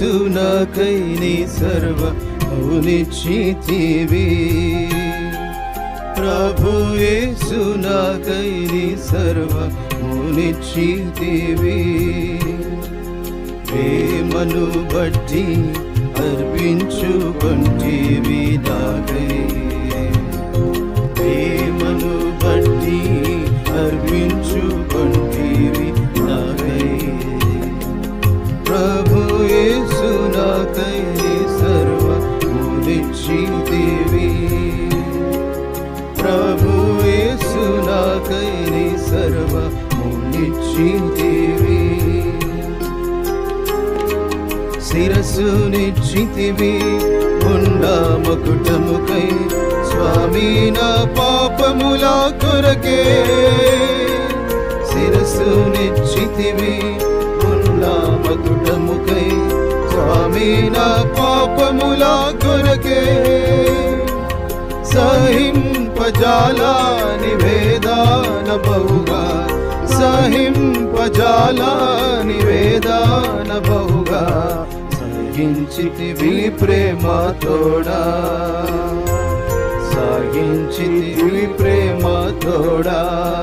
యేసు నాకై నీ సర్వ నిశ్చితివి ప్రభు యేసు నాకై నీ సర్వ నిశ్చితివి ప్రేమను బట్టి అర్పించుకొంటివి నాకై ప్రేమను బట్టి అర్పించుకొంటివి నాకై ప్రభు యేసు నాకై నీ సర్వ నిశ్చితివి ప్రభు యేసు నాకై నీ సర్వ నిశ్చితివి శిరస్సు నిశ్చితివి ఉండా మకుటముకై స్వామి నా పాపముల కొరకే శిరస్సు నిశ్చితివి ఉండా మకుటముకై స్వామి నా పాపముల కొరకే సహింపజాలా నివేదాన బహుగా సహింపజాలా నివేదాన బహుగా సహించితివి ప్రేమ తోడా సాగించితివి ప్రేమ తోడా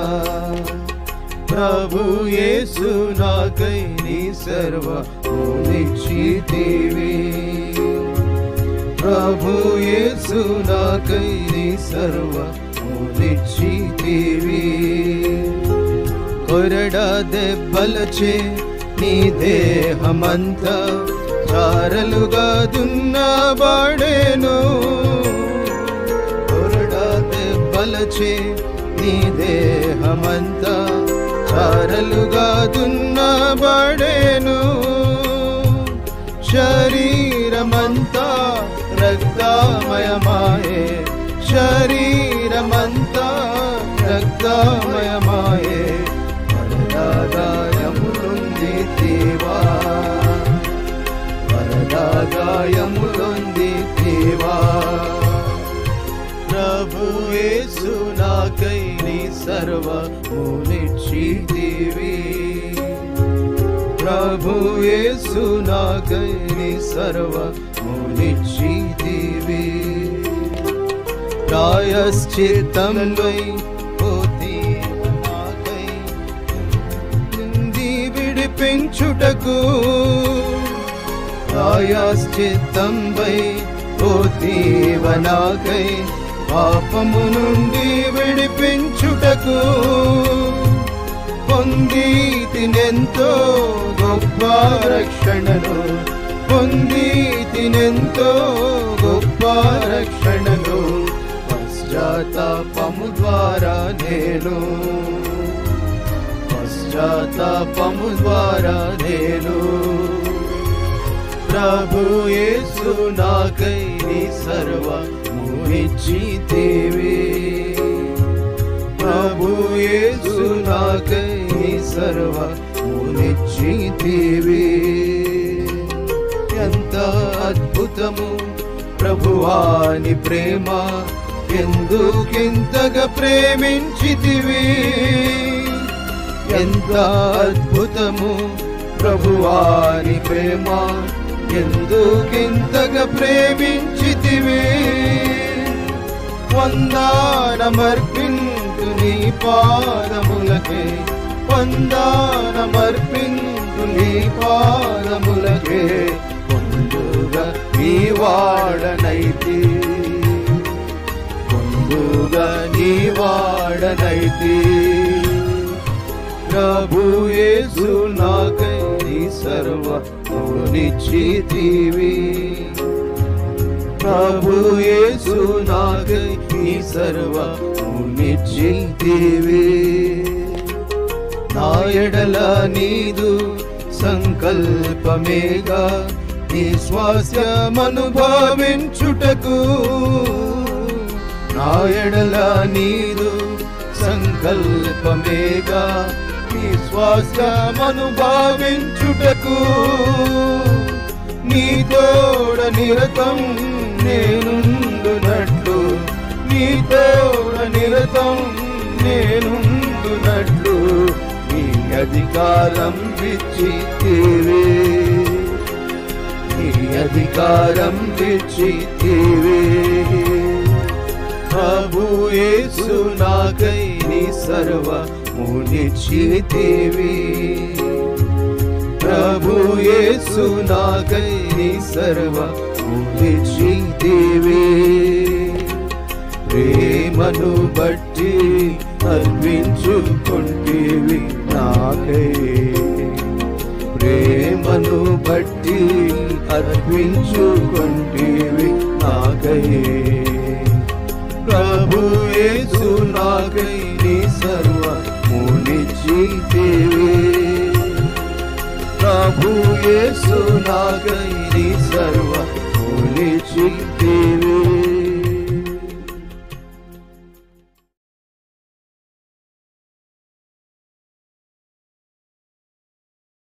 ప్రభు యేసు నాకై నీ సర్వ నిశ్చితివి ప్రభు యేసు నాకై నీ సర్వ నిశ్చితివి కొరడ దెబ్బలచే నీ దేహమంతా చారలుగా దున్నబాడేను కొరడ దెబ్బలచే నీ దేహమంతా చారలుగా దున్నబాడేను శరీరమంతా రక్తమయమాయే శరీరమంతా రక్తమయమాయే వరదాగాయములుంది దేవా వరదాగాయములుంది దేవా ప్రభు యేసు నాకై నీ సర్వ మునిచ్చితివి ప్రభు యేసు నాకై నీ సర్వ మునిచ్చితివి ప్రాయశ్చిత్తంబై పోతి నాకై నింది విడిపించుటకు ప్రాయశ్చిత్తంబై పోతీవనాకై పాపము నుండి విడిపించుటకు పొంది తినెంతో గొప్ప రక్షణను పొంది తినెంతో గొప్ప రక్షణను పశ్చాత్తాపము ద్వారా నేను పశ్చాత్తాపము ద్వారా నేను ప్రభు యేసు నాకై నీ సర్వ మునిచ్చితివి ప్రభు యేసు నాకై నీ సర్వ మునిచ్చితివి ఎంత అద్భుతము ప్రభువాని ప్రేమ ఎందుకింతగా ప్రేమించితివి ఎంత అద్భుతము ప్రభువాని ప్రేమ ఎందుకింతగా ప్రేమించితివి వందానమర్పింతు నీ పాదములకే వందానమర్పింతు నీ పాదములకే పొందుగా నీ వాడనైతి పొందుగా నీ వాడనైతి ప్రభు యేసు నాకై నీ సర్వ నిశ్చితివి ప్రభు యేసు నాకై నీ సర్వ నిశ్చితివి నా ఎడల నీదు సంకల్పమేగా నీ స్వాస్యమనుభవించుటకు నా ఎడల నీదు సంకల్పమేగా నీ స్వాస్యమనుభవించుటకు నీ తోడ నిరతం నేనుండునట్లు నీ తోడ నిరతం నేనుండునట్లు నీ అధికారం విచ్చితివే నీ అధికారం ఇచ్చితివి ప్రభు యేసు నాకై నీ సర్వమునిచ్చితివి ప్రభు యేసు నాకై నీ సర్వమునిచ్చితివి ప్రేమను బట్టి అర్పించుకుంటేవి నాకై ప్రేమను బట్టి అర్పించుకుంటేవి నాకై ప్రభు యేసు నాకై నీ సర్వ మునిచితివి ప్రభు యేసు నాకై నీ సర్వ మునిచితివి